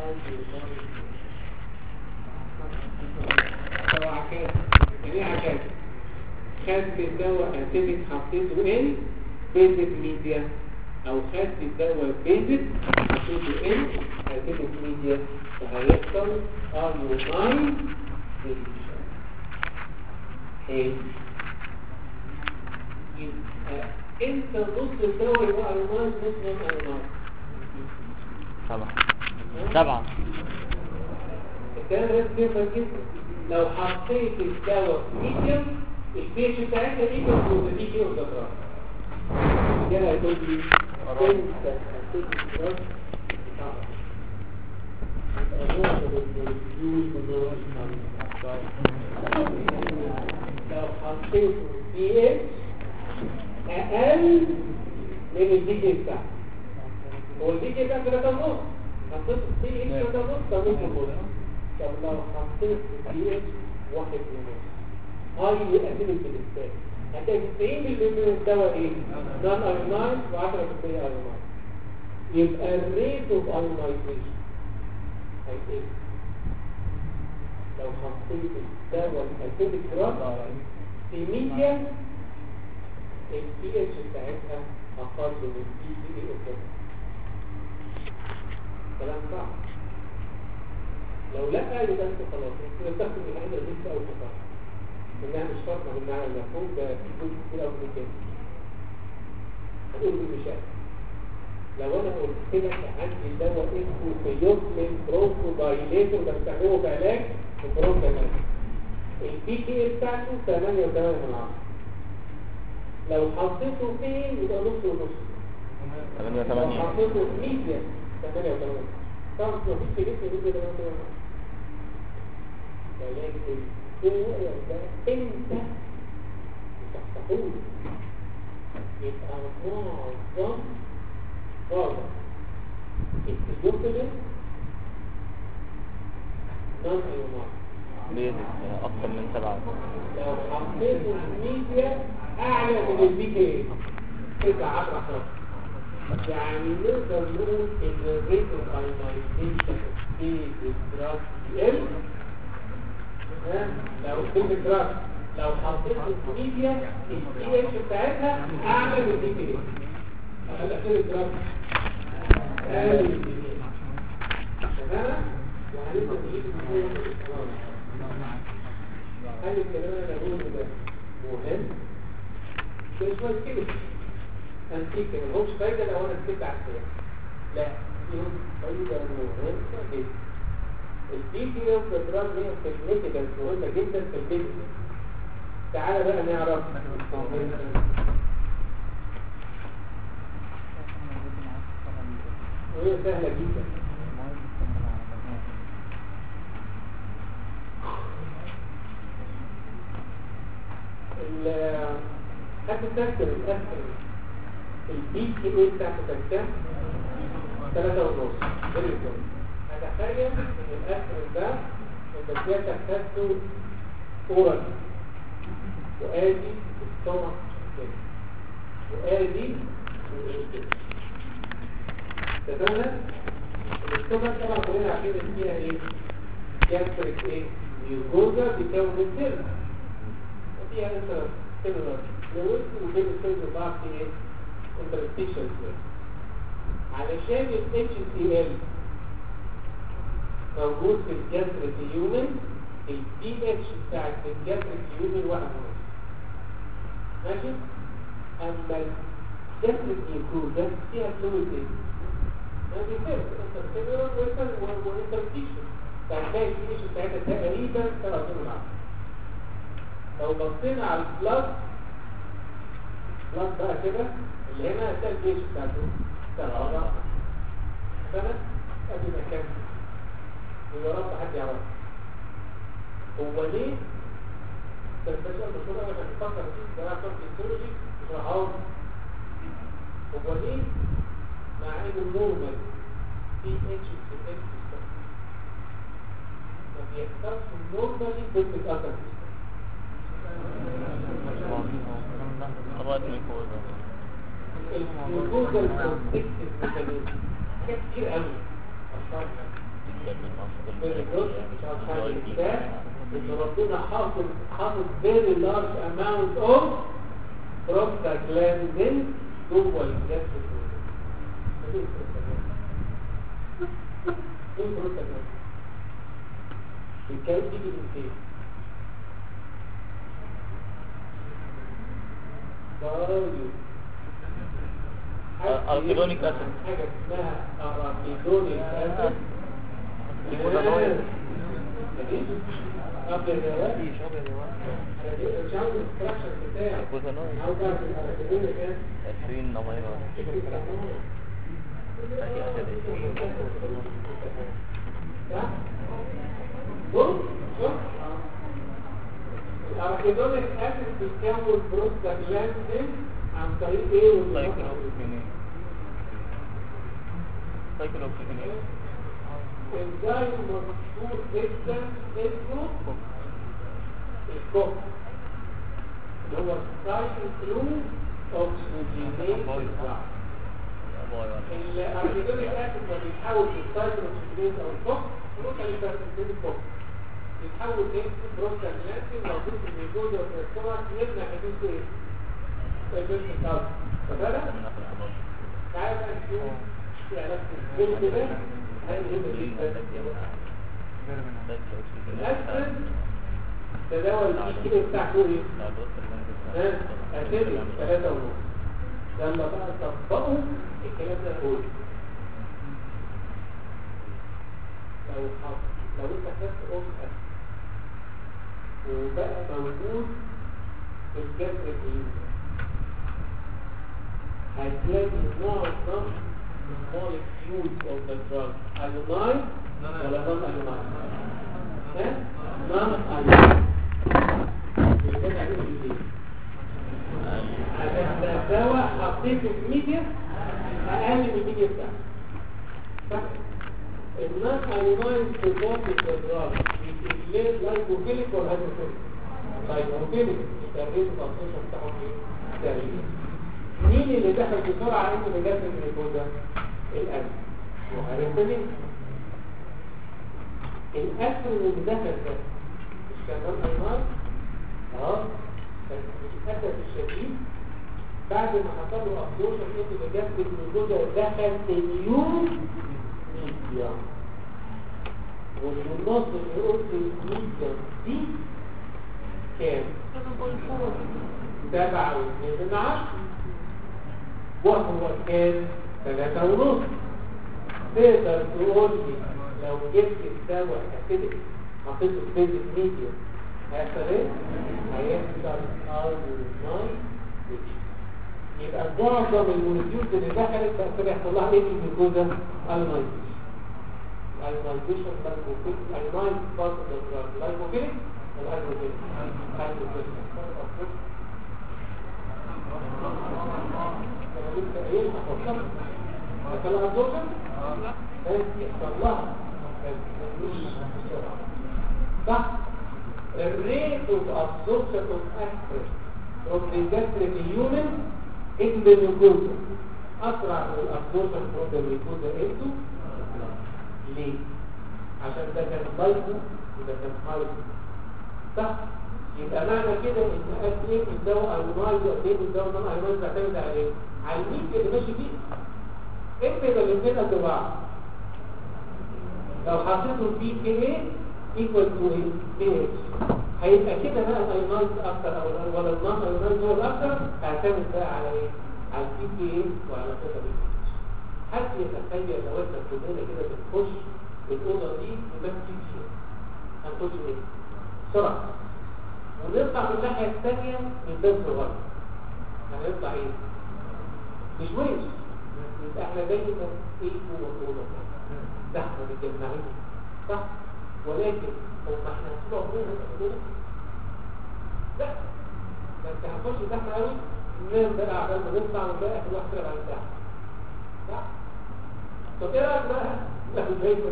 طب عكاز يعني ايه عكاز خدت الدواء اسيدك حطيته ان بيزك ميديا او خدت الدواء بيزك حطيته ان اسيدك ميديا فهيحصل ايوناين ديليشن حلو يبقى انت نص الدواء يبقى ايوناين نص من ايوناين طبعا طبعا الكلام ده كتير جدا لو حطيت الدواء ميديم البيش بتاعتها ميديم وده دي كيلو جرام كده هتقول لي انت هتدي جرام لو حطيت بي اتش اقل من البي جي بتاعك هو البي جي بتاعك 3 ونص حطيت بي اتش 3 ونص ده ممكن ونص طب لو حطيت بي اتش واحد ونص هاي يقلل في الانسان هتلاقي 90% من الدواء ايه؟ نون ايونايز و10% ايونايز يبقى الريت اوف ايونايزيشن هيقل لو حطيت الدواء الاسيدك دراج في ميديا البي اتش بتاعتها اقل من البي سي اي اوف كلام صح لو لا يبقى انت خلاص انت بتاخد الحاجه اللي انت اول مره انها مش فارقه بالمعنى المفهوم ده في جزء كتير قوي من كده هتقول لي مش عارف. لو انا قلت لك عندي دواء اسمه فيوسمين برونكو دايليتور ده بستخدمه في علاج البرونكو البي كي اي بتاعته 8 و8 من 10 لو حطيته فين يبقى نص ونص 8 لو 8 حطيته في ميديا 8 و8 طبعا مفيش في جسم ميديا 8 و8 ولكن الدواء ده انت بتحتاجه يبقى معظم معظم الفيزيوكولين نون ايونايز بيزك اكتر من 7 لو حطيته الميديا اعلى من البي كي 9 10 11 يعني نقدر نقول ان الريت اوف ايونايزيشن في الدراج يقل ها؟ لو في الدراج لو حطيته في الميديا البي اتش بتاعتها اعلى من البي كي هلا في الدراج اقل من البي كي تمام وهنبدا نجيب الكلام هل الكلام اللي انا بقوله ده مهم مش شويه كده انتيك ما هوش فايده لو انا سكت على السياق لا فيهم فايده مهمه جدا الدي تي اوف دراج هي سيجنيفيكانت مهمه جدا في البيزنس تعالى بقى نعرف وهي سهله جدا ال- هتتذكر الأسفل البي تي اي بتاعته كانت كام؟ ثلاثة ونص فيري جود هتخيل ان الأسفل ده انت سيادتك خدته اورال وادي السtomach كده وادي الانتستين تمام؟ السtomach طبعا كلنا عارفين ان فيها ايه؟ جاستريك ايه؟ ميوكوزا بيكون من سيرم وفيها انت سيلولار فلويد وبين السيلز بعض في ايه؟ انترستيشن فلويد علشان ال HCl موجود في الجسر اليومن البي اتش بتاعت الجسر اليومن واحد ونص ماشي؟ اما الجسر النيوكوزا فيها فلويد ايه؟ ما بيفرق انترستيشن وانترستيشن فهتلاقي البي اتش بتاعتها تقريبا 3 من 10 لو بصينا على البلاد بلاد بقى كده اللي هنا هتلاقي الجيش بتاعته سبعة سنة ادي مكان ويا رب حد يعرف هو ليه تنتشر بصورة عشان تفكر فيه ده عشان فيسيولوجي مش هحاول هو ليه مع ان النورمال في اتش في اتش ما بيحصلش نورمالي ضد اثر طبقة ميكوزا الجلوكوز البروتكتيف ميكانيزم حاجات كتير قوي أشرحها. very good مش عارف حاجة كده ان ربنا حافظ حافظ very large amount of prostaglandin جوه الجسم ايه prostaglandin الكلام تيجي من فين بايو أركيدونيك أسيد. حاجة اسمها أراكيدونيك أسيد ليكوزانويد. قبل الجواز مش عاوز الستراكشر بتاعه ليكوزانويد. عاوز اعرف الأراكيدونيك أسيد 20 نميرة فاتي أسيد 20 صح؟ بص شوف الأراكيدونيك أسيد بتكون بروستاجلاندين عن طريق ايه والمصنع؟ سايكلوكسيجينيز سايكلوكسيجينيز انزيم مشهور جدا اسمه الكوك اللي هو السايكلون اوكسجينيز الاركيدونيك اسيد لما بيتحول للسايكلون اوكسجينيز او الكوك بروتين البرسنتين الكوك بيتحول لبروستاجلاندين موجود في الميجوزا والترسومات يمنع حدوث ايه؟ البيرسن كارد فبدأ تعالى بقى نشوف في علاج الجلد ده هل هي الأسفل تداول الكيلو بتاعته ايه؟ ها؟ أسفل ثلاثة ونص لما بقى تطبقوا الكلام ده قول لو حط لو انت خدت اوف وبقى موجود في الجسم الجديد هتلاقي معظم molecules of the drug iodine ولا non iodine ها؟ non iodine اللي كان عليه ايه؟ عشان ده دواء حطيته في ميديا اقل من الميديا بتاعته صح؟ الناس ايونايز في بوتي الدراج بيتقلل لايكوفيليك ولا هيدروفيليك؟ لايكوفيليك التغيير التنصيشن بتاعهم ايه؟ تغيير مين اللي دخل بسرعة انت بجسد الجلوكوزا؟ الأسد وعرفت مين؟ الأسد اللي دخل ده مش كان نون ايونايز؟ اه بس للأسف الشديد بعد ما حصل له ابزورشن انت بجسد الجلوكوزا دخل اليوم ميديا والمناصر اللي قلت الميديا دي كام؟ سبعة واثنين من عشرة وهو كان ثلاثة ونص تقدر تقول لي لو جبت الدواء اسيدك حطيته في بيزك ميديا هيحصل ايه؟ هيحصل ارجونايت يبقى معظم الموليكيولز اللي دخلت تأثير يحصل لها ايه في الجلوكوزا؟ ايونايزيشن ايونايزيشن لايكوفيليك ايونايز بارت اوف ذا دراج لايكوفيليك ولا هيدروفيليك؟ هيدروفيليك انا لسه قايل هفكرك هتكلم عن الزوجة؟ بس يحصل لها صح؟ الريت اوف absorption of aspirin from the gastric human into the mucosa اسرع من الابسوربشن from the mucosa into ليه؟ عشان ده كان لايكو وده كان هايكو صح؟ يبقى معنى كده ان قد ايه الدواء ايونايز وقد ايه الدواء نون ايونايز بيعتمد على ايه؟ على الميك اللي ماشي فيه انت يبقى الاثنين قد بعض لو حطيته في كي ايه ايكوال تو ايه؟ بي اتش هيبقى كده بقى الايونايز اكتر او ولا النون ايونايز هو الاكتر هيعتمد بقى على ايه؟ على البي كي ايه وعلى كده بي اتش حد يتخيل لو احنا كلنا كده بنخش الاوضه دي وما فيش هنخش ايه؟ بسرعه ونطلع من الناحية الثانية من باب صغير هنطلع ايه؟ مش ويش يبقى احنا دايما ايه جوه الأوضة زحمة متجمعين صح؟ ولكن هو ما احنا هنطلع عمرنا في الأوضة؟ لا ده انت هنخش زحمة قوي ننام بقى عبال ما نطلع ونلاقي اخر واحد طلع على الساعة صح؟ طب ايه رأيك بقى؟ لا ازاي ما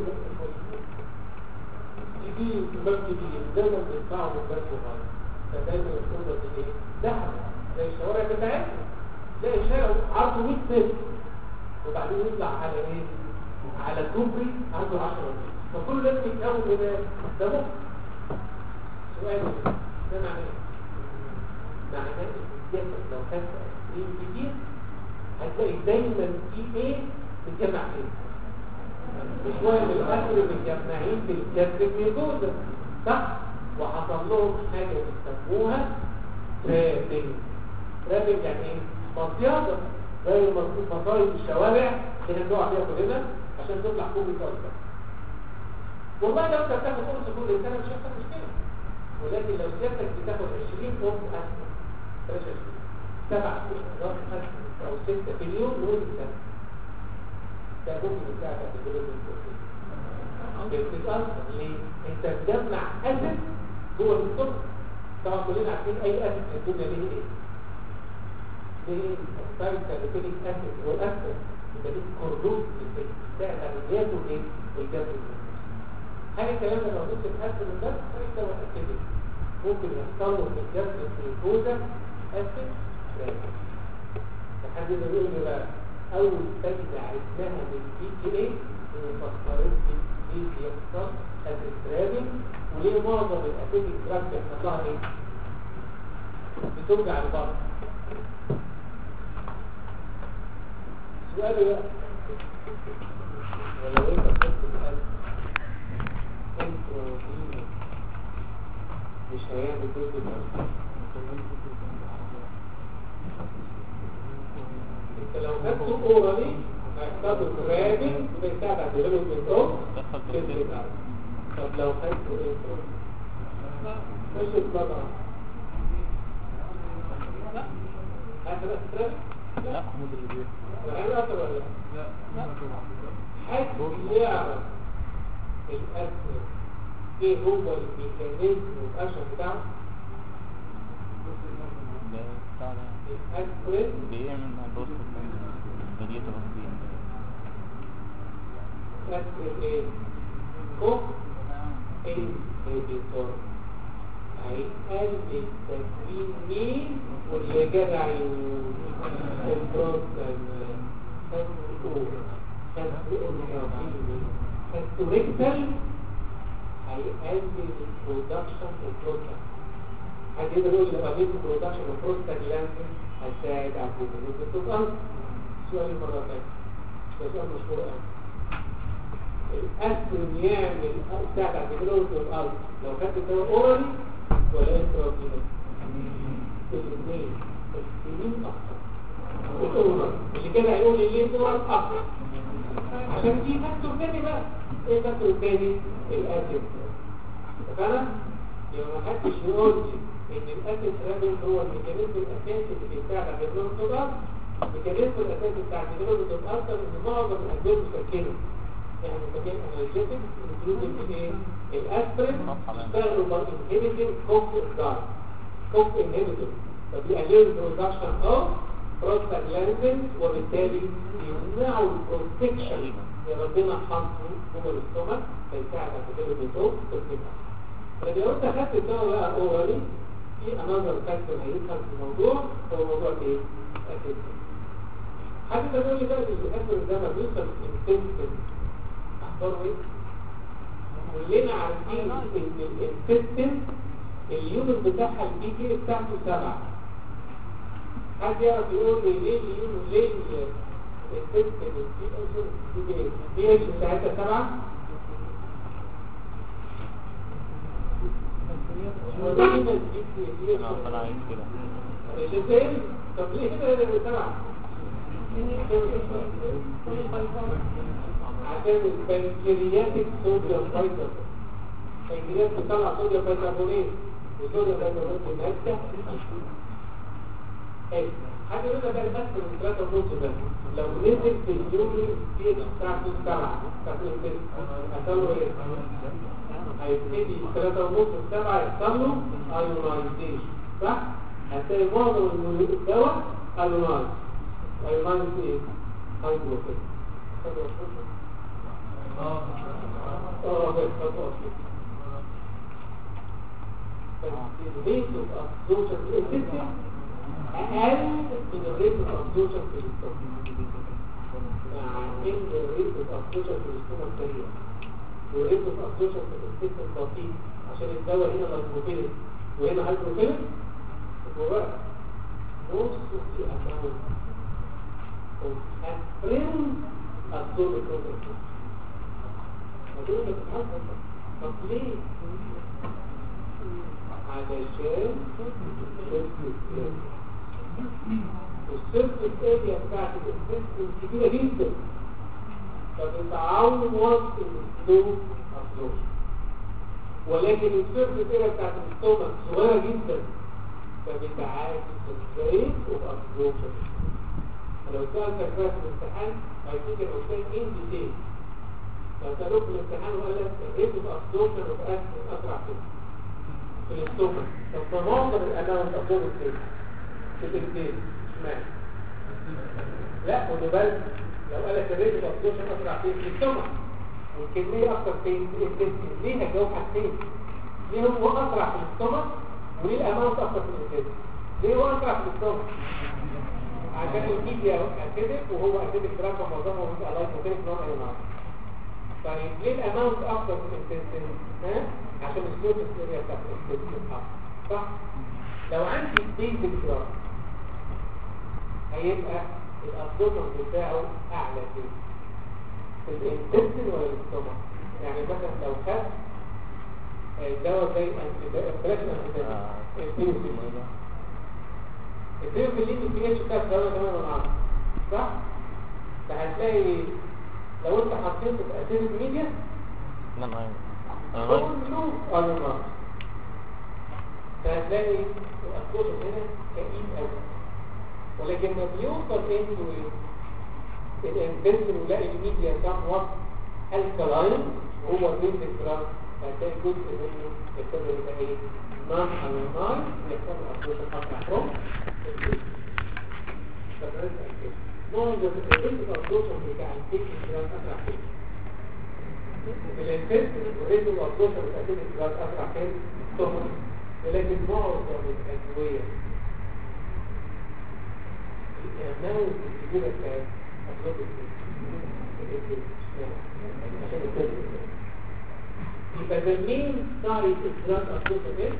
دي باب كبير دايما بيطلعوا من باب صغير فدايما الأوضة دي ايه؟ زحمة زي الشوارع بتاعتنا تلاقي الشارع عرضه 100 متر وبعدين يطلع على ايه؟ على كوبري عنده 10 فكل لازم يتكون كده ده مخ سؤال ده معناه ايه؟ معناه ان الجسد لو خد اسبرين كتير هتلاقي دايما في ايه متجمع فين شويه من الاكل متجمعين في الجسد الميوكوزا صح وحصل لهم حاجه بيسموها ترابنج ترابنج يعني ايه مصيادة زي مصايد الشوارع اللي هنقع فيها كلنا عشان تطلع كوبري كويس والله لو انت بتاخد قرص كل سنه مش هيحصل مشكله ولكن لو سيادتك بتاخد 20 قرص اسمر بلاش 20 سبع قرص اسمر او سته في اليوم لمده سنه ده ممكن يساعدك في الديفلوبمنت بتتاثر ليه؟ انت بتجمع اسيد جوه السكر طبعا كلنا عارفين اي اسيد في الدنيا ليه ايه؟ ليه الاسبايك كاليتيك اسيد والاسيد يبقى دي كوردون بتساعد على زياده ايه؟ الجسم هل الكلام ده موجود في الاسيد بس؟ خليك ده اسيد ممكن يحصل له في الجسم الجلوكوزا اسيد راجع لحد ما يقول لي بقى اول فايده عرفناها من البي كي ايه هي فسرت لي ليه بيحصل الاسرابين وليه معظم الاسيدك دراج بيحصل لها ايه؟ بتوجع البطن سؤالي بقى ولو انت كنت القلب انتروفينا مش هيعمل جزء القلب انت لو خدته اورالي هيحصل كرابين وبيساعد على ديفلوبمنت اوف جزء القلب طب لو خدته انترو مش البضع هذا بس لا وهل أثر ولا لا؟ حد يعرف الأثر ايه هو الميكانيزم والأشر بتاعه ده بتاع ده الأثر بيعمل مع البوست بديت رصدين أثر ايه كوك انهبيتور هيقلل تكوين مين واللي جدع البروتين فالتوريكتال هيقلل البرودكشن البروتين حد يقدر يقول لو قللت البرودكشن البروتين لانسن هتساعد على البروتين الأرض سؤال المرة الثانية ده سؤال مشهور قوي الأسبرين يعمل يساعد على البروتين الأرض لو خدت الدواء أورالي ولا انترافينال الاثنين السنين أكثر الأورال اللي كده هيقول لي ليه الأورال أكثر عشان في فاكتور تاني بقى ايه فاكتور تاني الاسيد فانا يبقى ما حدش يقول لي ان الاسيد ترابل هو الميكانيزم الاساسي اللي بيساعد على الديفلوبمنت اوف الميكانيزم الاساسي بتاع الديفلوبمنت اوف ارثر ان معظم الادويه مسكنه يعني مسكن انرجيتك انكلودنج ايه الاسبرين يشتغلوا بالانهبيتنج كوك انزايم كوك انهبيتور فبيقللوا البرودكشن اوف بروستاجلاندين وبالتالي يمنعوا البروتكشن اللي ربنا حاطه جوه الاستومك فيساعد على تدريب الضوء والكبر لكن لو انت خدت الدواء بقى اورالي في انذر فاكتور هيدخل في الموضوع هو موضوع ايه؟ اسيد حد تقول لي بقى ان الاسيد ده ما بيوصل للانتستين اخباره ايه؟ كلنا عارفين ان الانتستين اليونت بتاعها البي كي بتاعته سبعه حد يعرف يقول لي ليه اليوم ليه الست البي اتش بتاعتها سبعة انا انا عايز كده الاثنين طب ليه كده اللي سبعة عشان البنكرياتيك صوديوم بايكربونات البنكرياس بيطلع صوديوم بايكربونات وصوديوم بايكربونات المادة حلو حاجة يقول لك بقى بس من ثلاثة ونص بس لو نزل في اليوم في اتش بتاعته سبعة بتاعته الست هتعملوا ايه؟ هيبتدي ثلاثة ونص سبعة يحصل له ايونايزيشن صح؟ هتلاقي معظم الدواء ايونايز ايونايز ايه؟ هيدروكسيد اه اه بس خطوة الريت اوف ابسوربشن في السيستم اقل من الريت اوف ابسوربشن في الاستومك مع ان الريت الابسوشن في الاستومك سريع والريت الابسوشن في السيستم بطيء عشان الدواء هنا لايبوفيلين وهنا هايدروفيلين هو بقى نص في اماونت of aspirin absorbed protein هتقول لك بتحصل طب ليه؟ علشان السيرفس اريا بتاعت الانفستمنت كبيرة جدا فبتعوض السلو ابسوربشن ولكن السيرفس اريا بتاعت الاستومك صغيرة جدا فبتعاكس الريت اوف ابسوربشن لو سألتك بقى في الامتحان هيكون الأستاذ إن ديتيل لو سألوك في الامتحان وقال لك الريت اوف ابسوربشن اوف اسيد أسرع كده في الاستومك طب ده معظم الأماونت ابسوربشن فين؟ في الديتيل اشمعنى؟ لا خدوا بالك لو قال لك الريت اوف ابسوربشن أسرع فين؟ في الاستومك والكمية أكتر فين؟ في الانتستين ليه هتجاوب حاجتين؟ ليه هو أسرع في الاستومك وليه الأماونت أكتر في الانتستين؟ ليه هو أسرع في الاستومك؟ عشان الميديا اسيدك وهو اسيدك دراج ومعظمه بيبقى لايكوبينيك نوع اي نوع طيب ليه الاماونت اكتر في الانتستين ها عشان السيرفس اريا بتاعت الانتستين اكتر صح لو عندي بيزك دراج هيبقى الابسوربشن بتاعه اعلى فين في الانتستين ولا الاستومك يعني مثلا لو خدت دواء زي انتي بلاش انتي الفيو في الليد البي اتش بتاعت الدواء كمان من عشرة صح؟ فهتلاقي لو انت حطيته في اسيدك ميديا لا لا انا هو غايب له ايونات فهتلاقي الأسكوش هنا كئيب قوي ولكن لما بيوصل انتو الانتنسن ولاقي الميديا كام وقت الكلاين هو بيز الجرام فهتلاقي جزء منه يبتدي يبقى ايه نون ايونايز يحصل الأسكوش الأسرع فروم معظم الريت الأبدوشن بتاع الكيك الجرام أسرع فين الانتنسن والريت الأبدوشن بتاع الكيك الجرام أسرع فين ثم ولكن معظم الأدوية الأماونت الكبيرة بتاعت أبدوشن عشان التنسن يبقى the main site of blood absorption is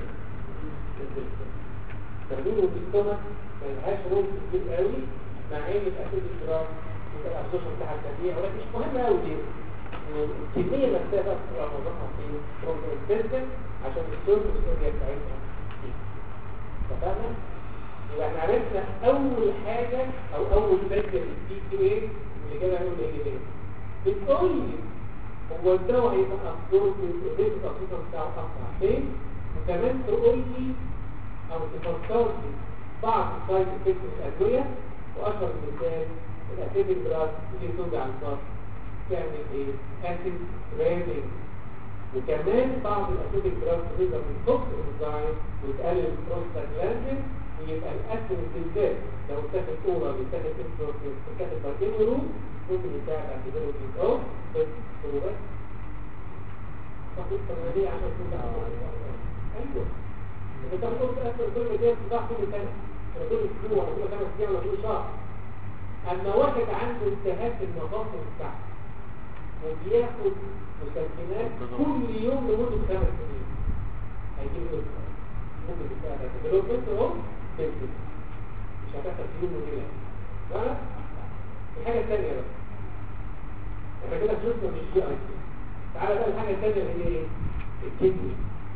تمرين السtomach ملهاش رول كتير قوي مع ان الاسيد الجرام يبقى الابسوربشن بتاعها سريع ولكن مش مهم قوي دي الكميه نفسها بقى بتبقى موضوعها في فروم الانتستين عشان السيرفس اريا بتاعتها اتفقنا؟ يبقى احنا عرفنا اول حاجه او اول ماده البي كي اي اللي كده هنقول ايه ليه؟ بتقول لي هو الدواء هيبقى ابسورب الريت الابسوربشن بتاعه اسرع فين؟ وكمان تقول لي او تفسر لي بعض سايد افكت الادويه واشهر مثال الاسيد الجراس اللي توجع الفرد تعمل ايه؟ اسيد ريزنج وكمان بعض الاسيد الجراس تقدر من توكس انزايم وتقلل البروستاجلاندين ويبقى الاسيد بالذات لو اتاخد اورال يتاخد انتروفيس يتاخد باكين روم ممكن يساعد على ديفلوبمنت اوف سيروبات فقط تمارين عشان توجع ايوه انت بتقول تاثر كل ده بتاع كل سنه ولا كل اسبوع ولا كل خمس ايام ولا كل شهر اما واحد عنده التهاب في المفاصل بتاعته وبياخد مسكنات كل يوم لمده خمس سنين هيجيب له ممكن يساعد على ديفلوبمنت اهو تنزل مش هتحصل في يوم وليله ها الحاجه الثانيه بقى احنا كده شفنا من الجي اي تي تعالى بقى الحاجه الثانيه اللي هي ايه الكدني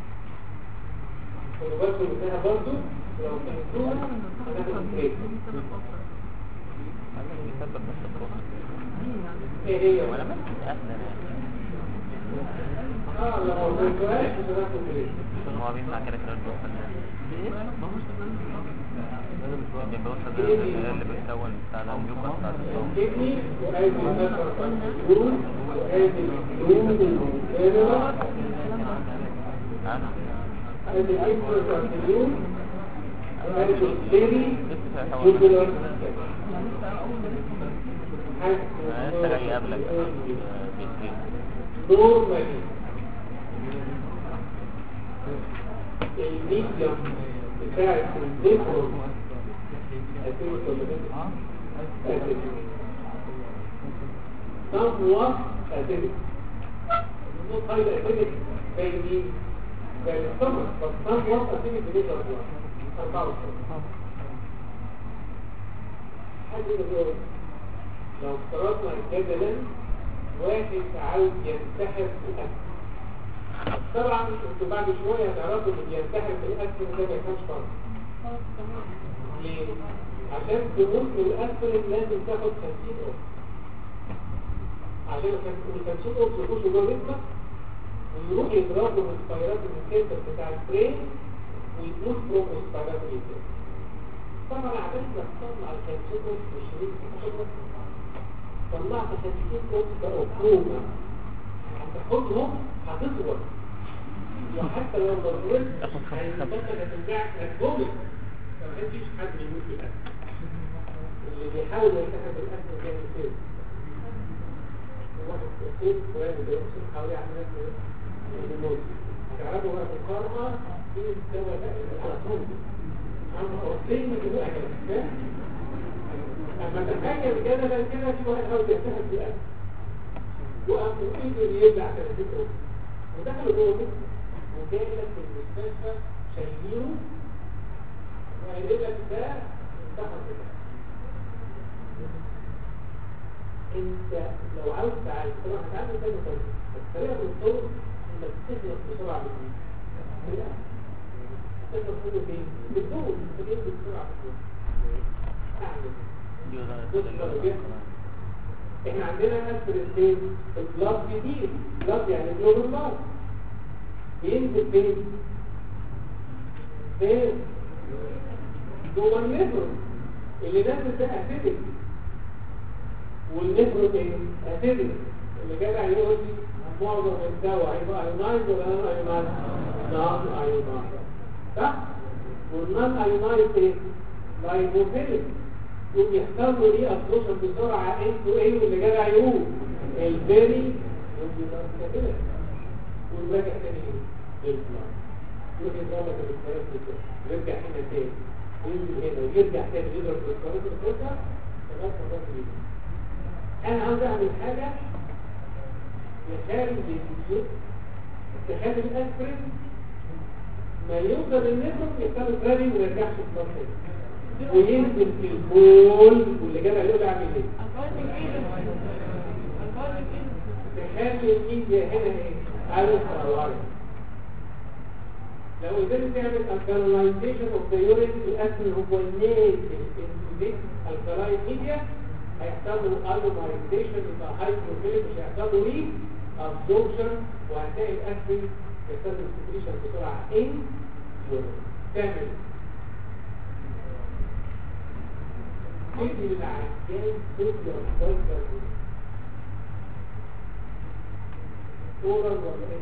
خدوا بالكم منها برضه لو فهمتوها هناخد بريك بيسبب بس الكورونا ايه هي ولا بس اهلا اه لو ما فهمتوهاش مش هناخد بريك هو بيسمع كده كده الدكتور بيوصل اللي بيكون بتاع الانبيوكا بتاع الصوم الكدني وادي النفر الجلود وادي الجلود والكاميرا انا ادي الانفراسيون وادي البيري لسه في حوالي جوجلر انا لسه جاي قبلك بيسرين نورمالي الميديم بتاعت الديفور somewhat acidic not highly acidic زي مين؟ زي السمر بس somewhat acidic بالنسبة للبلاد 24 حد يقول لو افترضنا جدلا واحد عاوز ينتحر في الأكل طبعا انتوا بعد شوية هتعرفوا اللي بينتحر في الأكل ده ما يفهمش فرق ليه؟ عشان تموت من الأسفل لازم تاخد 50 أوف عشان ال 50 أوف يخشوا جوه جسمك ويروح يضربوا من السبايرات الكيسر بتاع البرين ويموت بروم السبايرات الكيسر طبعا عملت لك تطلع ال 50 أوف في 20 طلعت 50 أوف بقوا بروما هتاخدهم هتطول وحتى لو ضرورت هيتبقى هتنجعك هتجومك ما فيش حد يموت في الأكل اللي بيحاول يلتحق بالأكل كان يصير واحد يصير وياخد يصير حوالي عمليات الموت هتعرفوا بقى في القارة في الدواء ده على طول أما قرصين من الوقت أما تخيل جدلا كده في واحد حاول يلتحق بالأكل وقام ايده يبلع 30 قرص ودخلوا جوه جسمه وجاي لك في المستشفى شايلينه وقال لك ده انتحر بتاعه انت لو عاوز تعالج طبعا هتعالج تاني طريقه الطريقه بالطول انك تخلص بسرعه بالدين تخلص منه فين؟ بالدول تجيب بسرعه بالدول اعمل احنا عندنا اسبرين البلاد كتير بلاد يعني جلوبال بلاد بينزل فين؟ فين؟ جوه النفر اللي نازل ده اسيدك والنفر ايه؟ اسيدك اللي جدع يقول لي معظم الدواء هيبقى ايونايز ولا نون ايونايز؟ نون ايونايز صح؟ والنون ايونايز ايه؟ لايبوفيليك يقوم يحصل له ايه ابروشن بسرعه انتو ايه واللي جدع يقول البيري والبيري والراجع تاني ايه؟ للبلاد يروح يضرب لك الاسكارات كده ويرجع هنا تاني وينزل هنا ويرجع تاني يضرب الاسكارات كده لغايه ما الراجل يجي انا عاوز اعمل حاجه يخلي الجسم تخلي الاسبرين ما يوصل للنفر يحصل ترابي وما يرجعش البلاد تاني وينزل في البول واللي جاب عليه اعمل ايه؟ تخلي الميديا هنا ايه؟ عارف الوارد لو قدرت تعمل alkalization of the urine الاسم هو النيل في الكلاين ميديا هيحصل له alkalization يبقى هايدروفيليك مش هيحصل له ري absorption وهتلاقي الاسم يحصل له secretion بسرعه in urine تعمل تدي للعيان صوديوم بايكربونات اورال ولا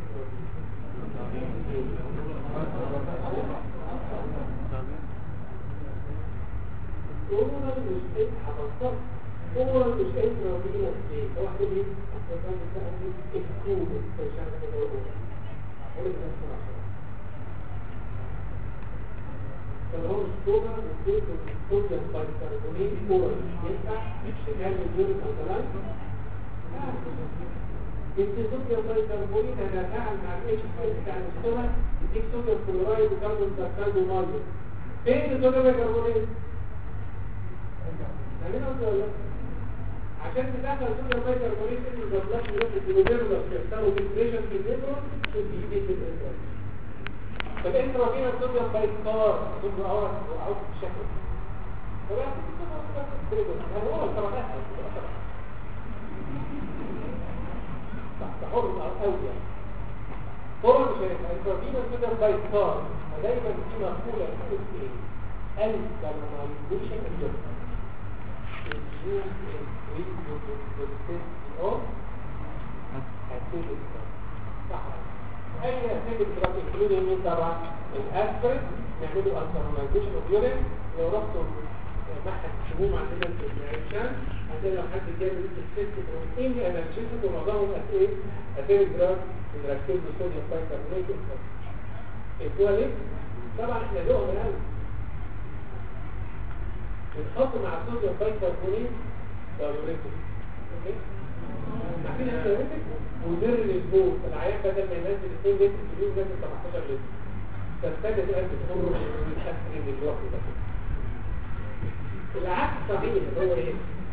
اورال مش انت حفظتها اورال مش انت ربنا ليه واحد ليه عشان بتعمل اكتوب مش عارف كده اورال قول لك بسرعه فهو الصوبة والزيت والصوديوم بايكربونات اورال ينفع شغال اليوريك الكلاين الصوديوم بايكربونات هتتفاعل مع الاتش بتاع الصوبة يديك صوديوم كلورايد وكربون دايوكسيد وميه فين الصوديوم بايكربونات؟ هنا ولا لا؟ عشان تدخل صوديوم بايكربونات اللي بيضلك يروح الدينوديرمس يحصلوا فلتريشن في النيفرون شوف يجي في الانسان فانت ربينا الصوديوم بايكار صوديوم اورا او شكل فبقى هو الطبقات تحر قوي يعني طبعا مش هيبقى البروتين الصوديوم بايكار دايما في مقوله بتقول ايه الكالمايزيشن الجسم الجوز الريد اوف صح اي اسيد دراج انكلودنج مين طبعا الاسبرين نعمله الكالمايزيشن اوف يورين لو رحتوا معهد السموم عندنا في العشان عندنا لو حد جاب السيست بروتين انالجيسيس ومعظمهم ايه اسيد دراج الراكتيل بالصوديوم بايكربونات انتوا ليه طبعا احنا ذوق من الاول بنحط مع الصوديوم بايكربونات دايوريتك اوكي عارفين الثيوريتك مدر للبول العيان بدل ما ينزل 2 لتر في اليوم نزل 17 لتر فابتدى القلب تخرج من الحسن للوقت ده العكس صحيح هو ايه؟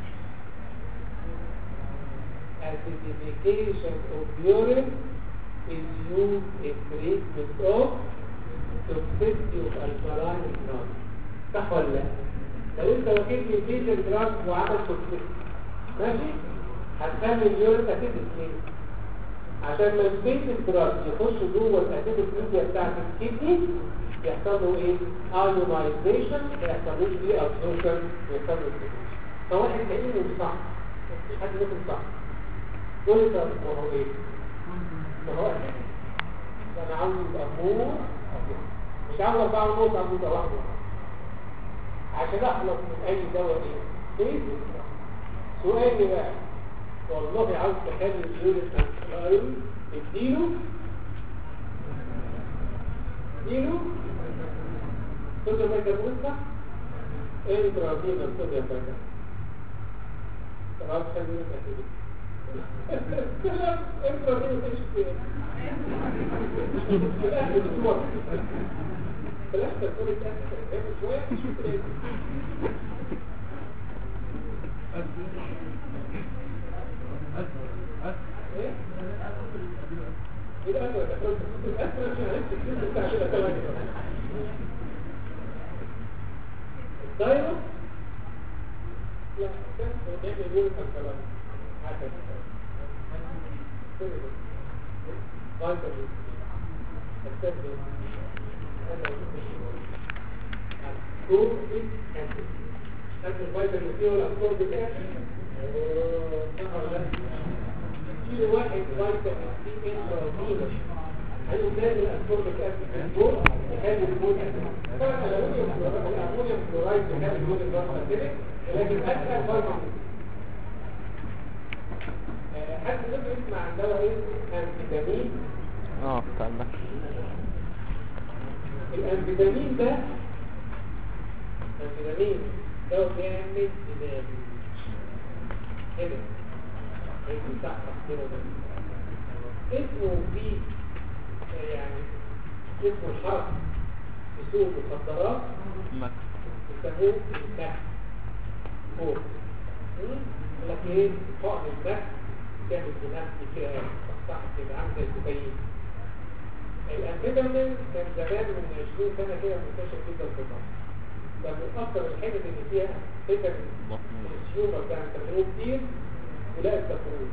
acidification of urine is used in treatment of toxicity of alkaline drugs صح ولا لا؟ لو انت واخد لي بيشن دراج وعمل توكسيك ماشي هتخلي اليورين اسيدك ليه عشان ما البيشن دراج يخش جوه الاسيدك ميديا بتاعت الكدني يحصل له ايه ايونايزيشن يحصل له دي ابسوربشن يحصل له فواحد كانه مش صح مفيش حد يكون صح كل ده هو ايه ما هو انا عاوز يبقى مور مش عاوز اربعه ونص عاوز يبقى واحده عشان اخلص من اي دواء ايه ايه سؤالي بقى والله عاوز تخلي اليورين انسلاين اديله اديله صوديوم بيكربونات صح انترافينال صوديوم بيكربونات خلاص خلينا نتاكد كلام انترافينال ايش فيه في الاخر الاسبوع بلاش تكون التأكد كمان شوية شوف ايه ايه؟ ايه الأسرة دخلت الأسرة مش هنكتب كلمة بتاع كده كمان الدايرة لا ده هو بيعمل يوريك الكلام هكذا كده فايتامين التنبيه ascorbic acid هذا الفيتامين سي ولا ascorbic acid كيلو واحد فيتامين سي انترافينوس هل لازم الاسكوربيك اسيد في البول يخلي البول اسيد طبعا الامونيوم كلورايد الامونيوم كلورايد يخلي البول اسيد لكن اسهل فيتامين حد ممكن يسمع عن دواء ايه انفيتامين اه بتاع ده الانفيتامين ده الانفيتامين ده بيعمل دماغ كده هيكون تحت كده ده اسمه في يعني اسمه الحرق في سوق المخدرات مك يسموه الكحك فوق يقول لك ايه حقن الكحك تعمل دماغ كده صح كده عامل زي الكوكايين الانفيتامين كان زمان من 20 سنة كده منتشر جدا في مصر ده من اكثر الحاجات اللي فيها فيتامين بطنية السيومر كان تخلوه كتير ولاقي التفرول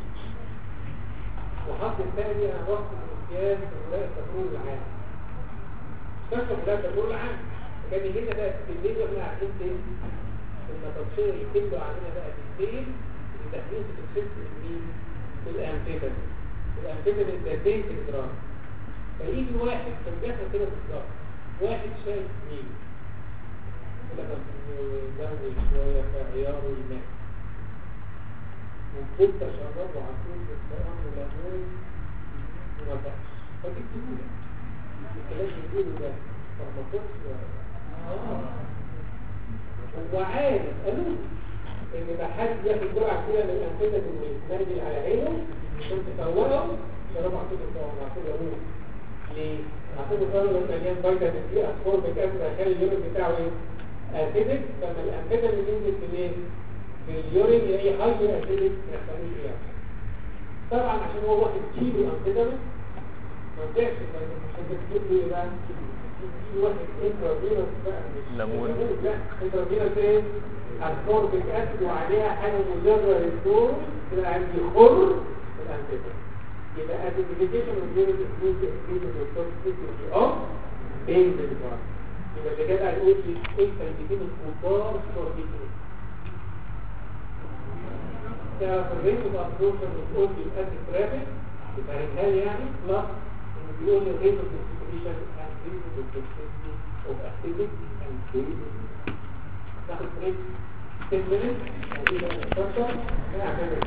وحط الثاني انا رحت الامتياز ولاقي التفرول العام استشرف ولاقي التفرول العام كان يجي لنا بقى في الليل واحنا قاعدين فين؟ المطبشية يكتبوا علينا بقى بالليل التحليل في الست مين؟ الانفيتامين الانفيتامين ده بيت الجرام فيجي واحد كان بيحصل كده بالظبط واحد شايف مين لما يزود شوية في عياره الماء وكنت شربه عصير بالطعام وليمون وما بقاش فتكتبوا لك الكلام اللي بيقوله ده طب ما كنتش اه هو عارف قالوا ان ما حد ياخد جرعه كده من الانفيتامين ويتنزل على عينه كنت تفوره شربه عصير بالطعام عصير ليمون ليه؟ عشان الفرق مليان فيتامين سي اسكوربيك اسيد هيخلي اليورين بتاعه ايه؟ اسيدك لما الانفيتامين ينزل في الايه؟ في اليورين يلاقي هاي اسيدك يحصل له ايه؟ طبعا عشان هو واخد كيلو انفيتامين ما ينفعش عشان تكتب له ايه بقى؟ في واحد انترافيروس بقى مش ليمون. لا انترافيروس ايه؟ اسكوربيك اسيد وعليها حاجه مجرد الدور كده عايز يخر الانفيتامين يبقى identification of unit includes the exclusion of toxicity of benzene bar يبقى اللي جاب هيقول لي ايه الفايدتين الكبار بتوع الجسم تعرف الريت اوف ابسوربشن بتقول لي الاسيد ترافيك يبقى ريتال يعني بلس انه بيقول لي الريت اوف ديستريبيوشن اند ريت اوف توكسيسيتي اوف اسيدك اند بيز ناخد بريك 10 minutes ودي بقى الانستراكشن